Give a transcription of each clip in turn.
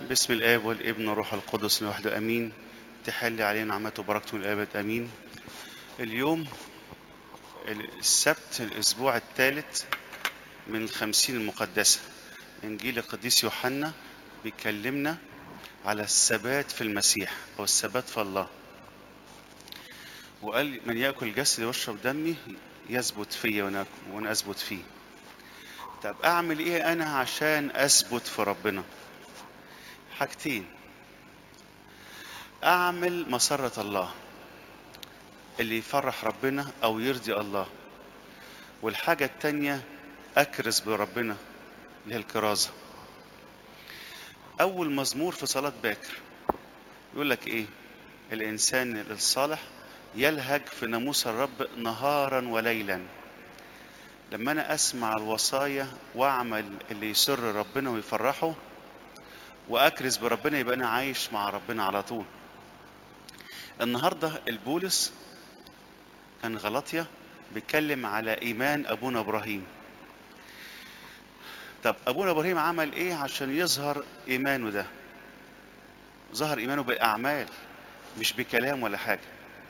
باسم الآب والابن والروح القدس لوحده أمين تحل علينا نعمته وبركته من الآب أمين اليوم السبت الأسبوع الثالث من الخمسين المقدسة إنجيل القديس يوحنا بيكلمنا على الثبات في المسيح أو الثبات في الله وقال من يأكل جسدي ويشرب دمي يثبت فيا وأنا وأنا أثبت فيه طب أعمل إيه أنا عشان أثبت في ربنا حاجتين أعمل مسرة الله اللي يفرح ربنا أو يرضي الله والحاجة التانية أكرز بربنا اللي هي الكرازة أول مزمور في صلاة باكر يقول لك إيه الإنسان الصالح يلهج في ناموس الرب نهارا وليلا لما أنا أسمع الوصايا وأعمل اللي يسر ربنا ويفرحه وأكرز بربنا يبقى أنا عايش مع ربنا على طول النهاردة البولس كان غلطية بيتكلم على إيمان أبونا إبراهيم طب أبونا إبراهيم عمل إيه عشان يظهر إيمانه ده ظهر إيمانه بالأعمال مش بكلام ولا حاجة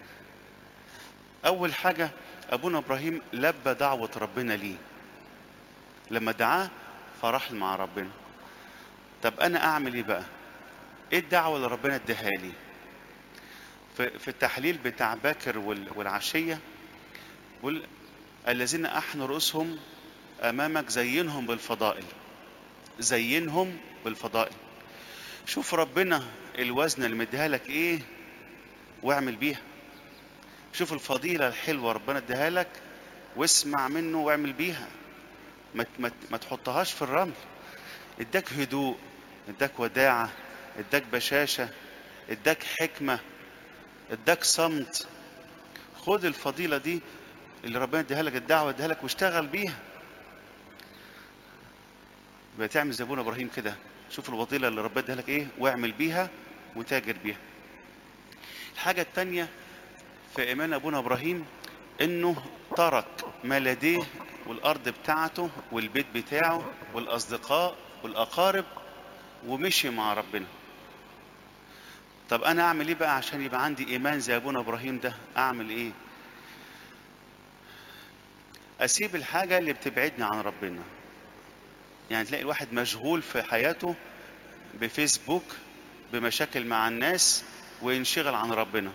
أول حاجة أبونا إبراهيم لبى دعوة ربنا ليه لما دعاه فرح مع ربنا طب أنا أعمل إيه بقى إيه الدعوة اللي ربنا اداها لي في في التحليل بتاع باكر وال- والعشية بيقول الذين أحنوا رؤوسهم أمامك زينهم بالفضائل زينهم بالفضائل شوف ربنا الوزن اللي مديها لك إيه واعمل بيها شوف الفضيلة الحلوة ربنا اديها لك واسمع منه واعمل بيها ما ما ما تحطهاش في الرمل اداك هدوء اداك وداعة اداك بشاشة اداك حكمة اداك صمت خد الفضيلة دي اللي ربنا اديها لك الدعوة اديها لك واشتغل بيها يبقى تعمل زي ابونا ابراهيم كده شوف الفضيلة اللي ربنا اديها لك ايه واعمل بيها وتاجر بيها الحاجة التانية في ايمان ابونا ابراهيم انه ترك ما لديه والارض بتاعته والبيت بتاعه والاصدقاء والاقارب ومشي مع ربنا طب انا اعمل ايه بقى عشان يبقى عندي ايمان زي ابونا ابراهيم ده اعمل ايه اسيب الحاجه اللي بتبعدني عن ربنا يعني تلاقي الواحد مشغول في حياته بفيسبوك بمشاكل مع الناس وينشغل عن ربنا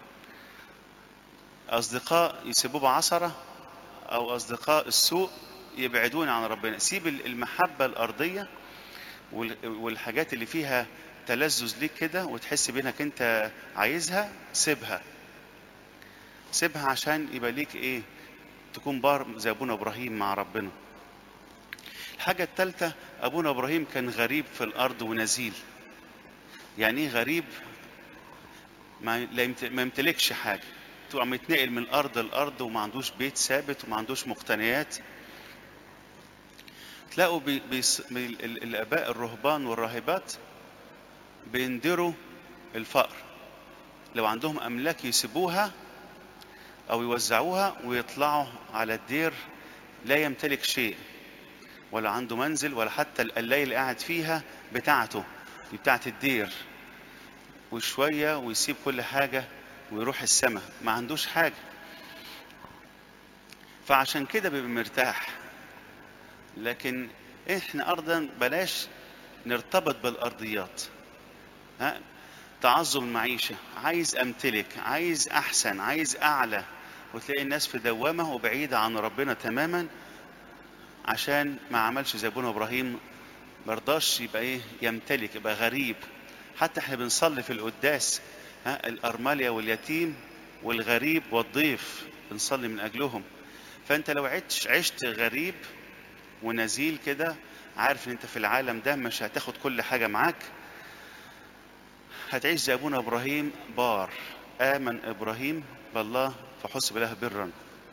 اصدقاء يسيبوه بعصره او اصدقاء السوء يبعدوني عن ربنا سيب المحبه الارضيه وال- والحاجات اللي فيها تلذذ ليك كده وتحس بانك انت عايزها سيبها سيبها عشان يبقى ليك ايه تكون بار زي ابونا ابراهيم مع ربنا الحاجة الثالثة ابونا ابراهيم كان غريب في الارض ونزيل يعني ايه غريب ما لا يمت- ما يمتلكش حاجة تبقى متنقل من الارض لارض وما عندوش بيت ثابت وما عندوش مقتنيات تلاقوا بي بيس بي ال- الاباء الرهبان والراهبات بيندروا الفقر لو عندهم املاك يسيبوها او يوزعوها ويطلعوا على الدير لا يمتلك شيء ولا عنده منزل ولا حتى القلاية اللي قاعد فيها بتاعته دي بتاعت الدير وشوية ويسيب كل حاجة ويروح السماء ما عندوش حاجة فعشان كده بيبقى مرتاح لكن احنا ارضا بلاش نرتبط بالارضيات ها تعظم المعيشة عايز امتلك عايز احسن عايز اعلى وتلاقي الناس في دوامة وبعيدة عن ربنا تماما عشان ما عملش زي ابونا ابراهيم مرضاش يبقى ايه يمتلك يبقى غريب حتى احنا بنصلي في القداس ها الارملة واليتيم والغريب والضيف بنصلي من اجلهم فانت لو عشت عشت غريب ونزيل كده عارف ان انت في العالم ده مش هتاخد كل حاجة معاك هتعيش زي ابونا ابراهيم بار امن ابراهيم بالله فحسب له برا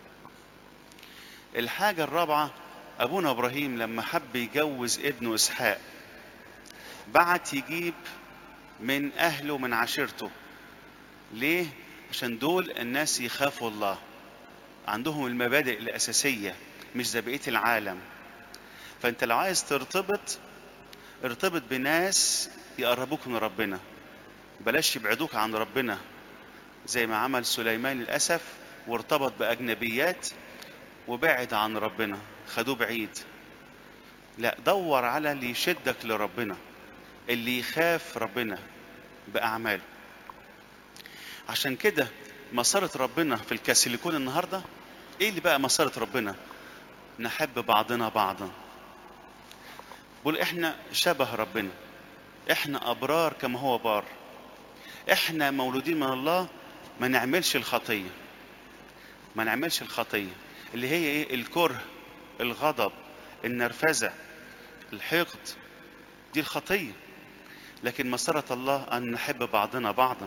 الحاجة الرابعة ابونا ابراهيم لما حب يجوز ابنه اسحاق بعت يجيب من اهله من عشيرته ليه عشان دول الناس يخافوا الله عندهم المبادئ الاساسيه مش زي بقيه العالم فانت لو عايز ترتبط ارتبط بناس يقربوك من ربنا بلاش يبعدوك عن ربنا زي ما عمل سليمان للأسف وارتبط بأجنبيات وبعد عن ربنا خدوه بعيد لا دور على اللي يشدك لربنا اللي يخاف ربنا بأعماله عشان كده مسارة ربنا في الكاسيليكون النهاردة ايه اللي بقى مسارة ربنا نحب بعضنا بعضا بقول احنا شبه ربنا احنا ابرار كما هو بار احنا مولودين من الله ما نعملش الخطية ما نعملش الخطية اللي هي ايه الكره الغضب النرفزة الحقد دي الخطية لكن مسارة الله أن نحب بعضنا بعضا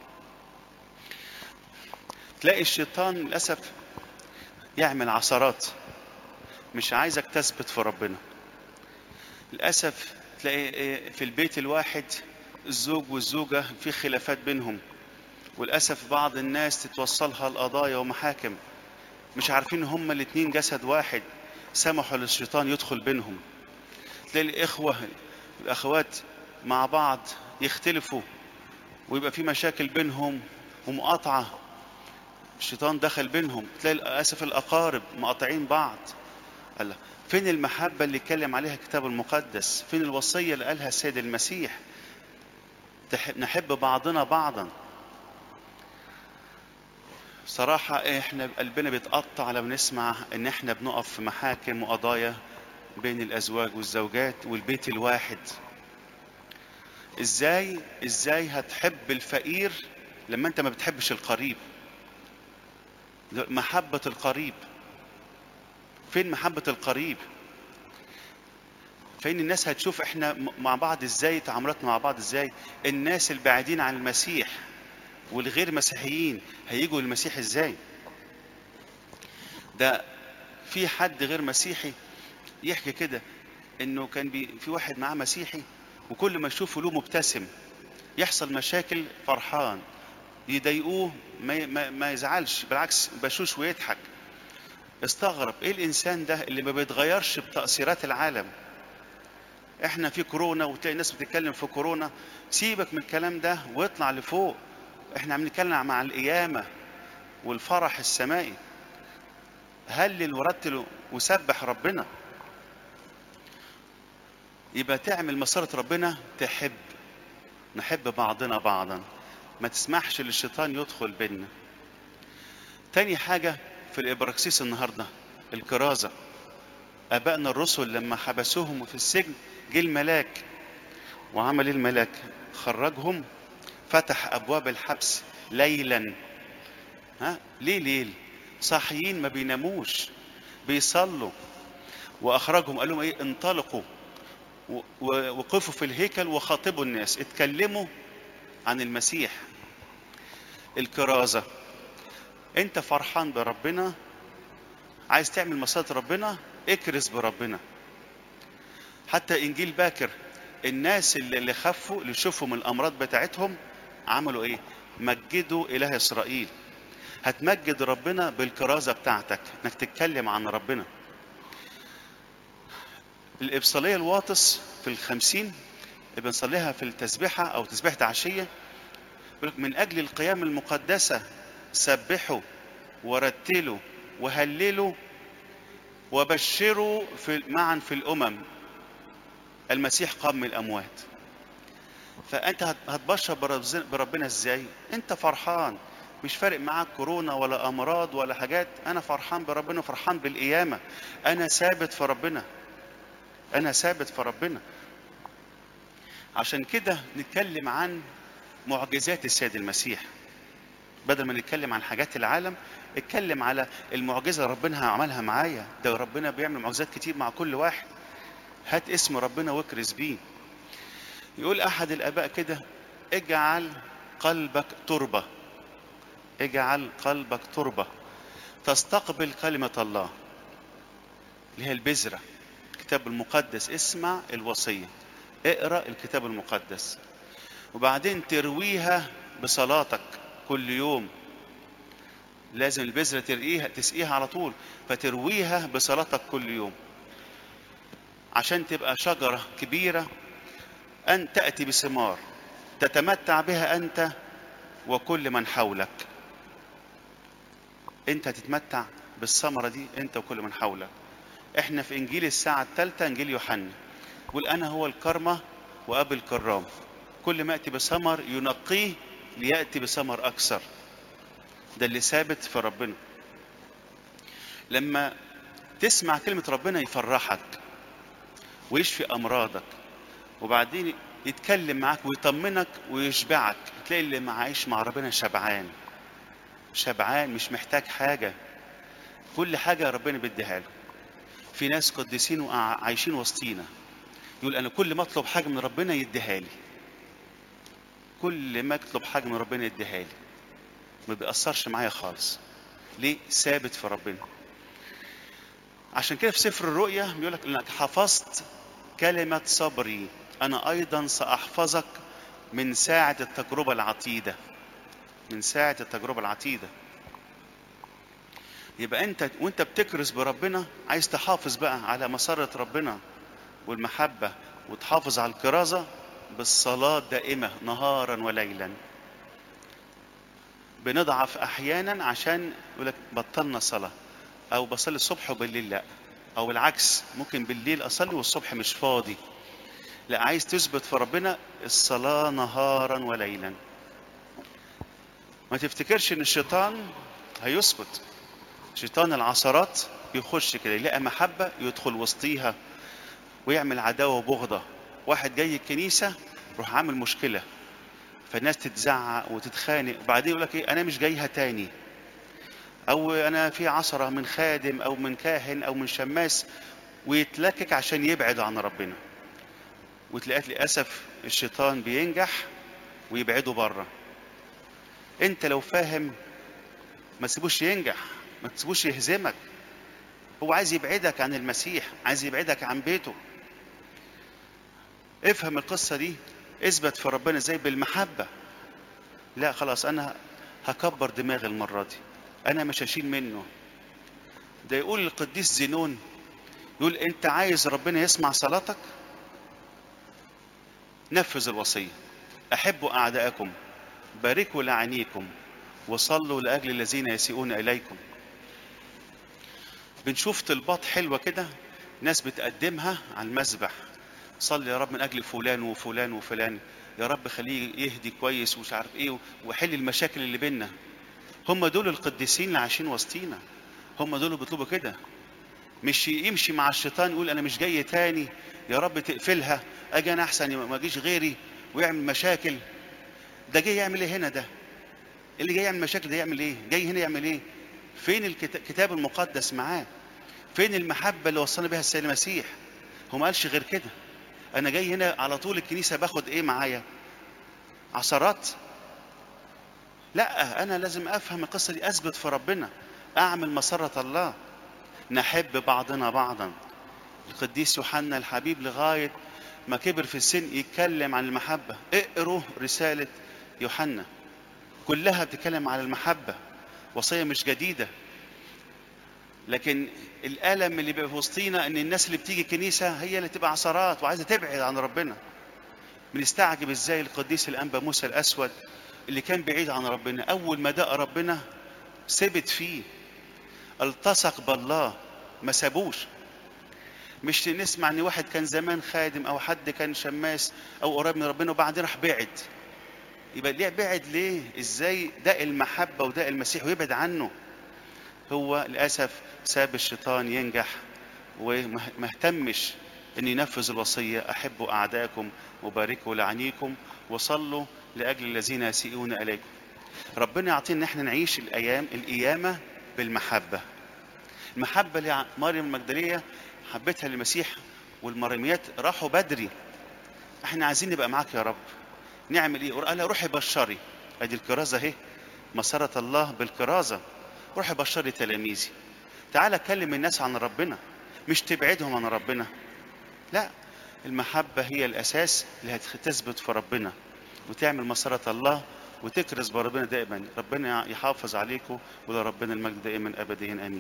تلاقي الشيطان للأسف يعمل عثرات مش عايزك تثبت في ربنا للأسف تلاقي في البيت الواحد الزوج والزوجة في خلافات بينهم وللأسف بعض الناس تتوصلها القضايا ومحاكم مش عارفين هما الاتنين جسد واحد سمحوا للشيطان يدخل بينهم تلاقي الإخوة الأخوات مع بعض يختلفوا ويبقى في مشاكل بينهم ومقاطعة الشيطان دخل بينهم تلاقي للأسف الأقارب مقاطعين بعض الله فين المحبة اللي اتكلم عليها الكتاب المقدس فين الوصية اللي قالها السيد المسيح نحب بعضنا بعضا صراحة احنا قلبنا بيتقطع لما نسمع ان احنا بنقف في محاكم وقضايا بين الازواج والزوجات والبيت الواحد ازاي ازاي هتحب الفقير لما انت ما بتحبش القريب محبة القريب فين محبة القريب فين الناس هتشوف احنا مع بعض ازاي تعاملاتنا مع بعض ازاي الناس البعيدين عن المسيح والغير مسيحيين هيجوا المسيح ازاي ده في حد غير مسيحي يحكي كده انه كان بي في واحد معاه مسيحي وكل ما يشوفه له مبتسم يحصل مشاكل فرحان يضايقوه ما, ما, ما يزعلش بالعكس بشوش ويضحك استغرب ايه الانسان ده اللي ما بيتغيرش بتأثيرات العالم احنا في كورونا وتلاقي الناس بتتكلم في كورونا سيبك من الكلام ده واطلع لفوق احنا عم نتكلم مع القيامة والفرح السمائي هلل ورتل وسبح ربنا يبقى تعمل مسارة ربنا تحب نحب بعضنا بعضا ما تسمحش للشيطان يدخل بيننا تاني حاجة في الإبراكسيس النهاردة الكرازة أبائنا الرسل لما حبسوهم في السجن جه الملاك وعمل الملاك خرجهم فتح أبواب الحبس ليلا ها ليه ليل صاحيين ما بيناموش بيصلوا وأخرجهم قال لهم إيه انطلقوا وقفوا في الهيكل وخاطبوا الناس اتكلموا عن المسيح الكرازة انت فرحان بربنا عايز تعمل مصادر ربنا اكرز بربنا حتى انجيل باكر الناس اللي, اللي خفوا اللي شوفوا من الامراض بتاعتهم عملوا ايه مجدوا اله اسرائيل هتمجد ربنا بالكرازة بتاعتك انك تتكلم عن ربنا الإبصالية الواطس في الخمسين اللي بنصليها في التسبيحة أو تسبيحة عشية من أجل القيام المقدسة سبحوا ورتلوا وهللوا وبشروا في معا في الأمم المسيح قام من الأموات فأنت هتبشر بربنا إزاي أنت فرحان مش فارق معاك كورونا ولا أمراض ولا حاجات أنا فرحان بربنا فرحان بالقيامة أنا ثابت في ربنا أنا ثابت في ربنا عشان كده نتكلم عن معجزات السيد المسيح بدل ما نتكلم عن حاجات العالم اتكلم على المعجزة ربنا عملها معايا ده ربنا بيعمل معجزات كتير مع كل واحد هات اسم ربنا واكرز بيه يقول أحد الآباء كده اجعل قلبك تربة اجعل قلبك تربة تستقبل كلمة الله اللي هي البذرة الكتاب المقدس اسمع الوصية اقرأ الكتاب المقدس وبعدين ترويها بصلاتك كل يوم لازم البذرة ترقيها تسقيها على طول فترويها بصلاتك كل يوم عشان تبقى شجرة كبيرة أن تأتي بثمار تتمتع بها أنت وكل من حولك أنت هتتمتع بالثمرة دي أنت وكل من حولك احنا في إنجيل الساعة الثالثة إنجيل يوحنا يقول أنا هو الكرمة وأبي الكرام كل ما يأتي بثمر ينقيه ليأتي بثمر أكثر ده اللي ثابت في ربنا لما تسمع كلمة ربنا يفرحك ويشفي أمراضك وبعدين يتكلم معاك ويطمنك ويشبعك تلاقي اللي عايش مع ربنا شبعان شبعان مش محتاج حاجة كل حاجة ربنا بيديها له في ناس قديسين وعايشين وسطينا يقول أنا كل ما أطلب حاجة من ربنا يديها لي كل ما أطلب حاجة من ربنا يديها لي ما بيأثرش معايا خالص ليه ثابت في ربنا عشان كده في سفر الرؤيا بيقول لك انك حفظت كلمة صبري انا ايضا ساحفظك من ساعة التجربة العتيدة من ساعة التجربة العتيدة يبقى انت وانت بتكرس بربنا عايز تحافظ بقى على مسرة ربنا والمحبة وتحافظ على الكرازة بالصلاة دائمة نهارا وليلا بنضعف احيانا عشان يقول لك بطلنا صلاه او بصلي الصبح وبالليل لا او العكس ممكن بالليل اصلي والصبح مش فاضي لا عايز تثبت في ربنا الصلاه نهارا وليلا ما تفتكرش ان الشيطان هيسكت شيطان العثرات بيخش كده يلاقي محبه يدخل وسطيها ويعمل عداوه وبغضه واحد جاي الكنيسه يروح عامل مشكله فالناس تتزعق وتتخانق وبعدين يقول لك ايه انا مش جايها تاني او انا في عصرة من خادم او من كاهن او من شماس ويتلكك عشان يبعد عن ربنا وتلاقيت للاسف الشيطان بينجح ويبعده بره انت لو فاهم ما تسيبوش ينجح ما تسيبوش يهزمك هو عايز يبعدك عن المسيح عايز يبعدك عن بيته افهم القصة دي اثبت في ربنا زي بالمحبة لا خلاص انا هكبر دماغي المرة دي انا مش هشيل منه ده يقول القديس زينون يقول انت عايز ربنا يسمع صلاتك نفذ الوصية احبوا اعداءكم باركوا لعينيكم وصلوا لاجل الذين يسيئون اليكم بنشوف طلبات حلوة كده ناس بتقدمها على المذبح صلي يا رب من اجل فلان وفلان وفلان يا رب خليه يهدي كويس ومش عارف ايه وحل المشاكل اللي بينا هم دول القديسين اللي عايشين وسطينا هم دول اللي بيطلبوا كده مش يمشي مع الشيطان يقول انا مش جاي تاني يا رب تقفلها اجي انا احسن ما اجيش غيري ويعمل مشاكل ده جاي يعمل ايه هنا ده اللي جاي يعمل مشاكل ده يعمل ايه جاي هنا يعمل ايه فين الكتاب المقدس معاه فين المحبه اللي وصلنا بها السيد المسيح هو ما قالش غير كده انا جاي هنا على طول الكنيسه باخد ايه معايا عثرات لا انا لازم افهم القصه دي اثبت في ربنا اعمل مسره الله نحب بعضنا بعضا القديس يوحنا الحبيب لغايه ما كبر في السن يتكلم عن المحبه اقروا رساله يوحنا كلها بتتكلم عن المحبه وصيه مش جديده لكن الالم اللي بيبقى في وسطينا ان الناس اللي بتيجي كنيسه هي اللي تبقى عثرات وعايزه تبعد عن ربنا بنستعجب ازاي القديس الانبا موسى الاسود اللي كان بعيد عن ربنا اول ما دق ربنا ثبت فيه التصق بالله ما سابوش مش نسمع ان واحد كان زمان خادم او حد كان شماس او قريب من ربنا وبعدين راح بعد يبقى ليه بعد ليه ازاي دق المحبه ودق المسيح ويبعد عنه هو للاسف ساب الشيطان ينجح وما اهتمش ان ينفذ الوصيه احبوا اعداءكم وباركوا لعنيكم وصلوا لاجل الذين يسيئون اليكم ربنا يعطينا ان احنا نعيش الايام القيامه بالمحبه المحبه اللي مريم المجدليه حبتها للمسيح والمريميات راحوا بدري احنا عايزين نبقى معاك يا رب نعمل ايه قال روحي بشري ادي الكرازه اهي مسره الله بالكرازه روحي بشري تلاميذي تعالى كلم الناس عن ربنا مش تبعدهم عن ربنا لا المحبة هي الأساس اللي هتثبت في ربنا وتعمل مسارة الله وتكرز بربنا دائما ربنا يحافظ عليكم ولربنا المجد دائما أبديا آمين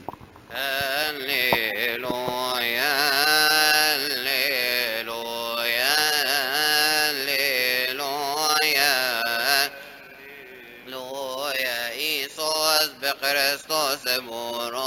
هللويا هللويا Gloria Iisus be Hristos moro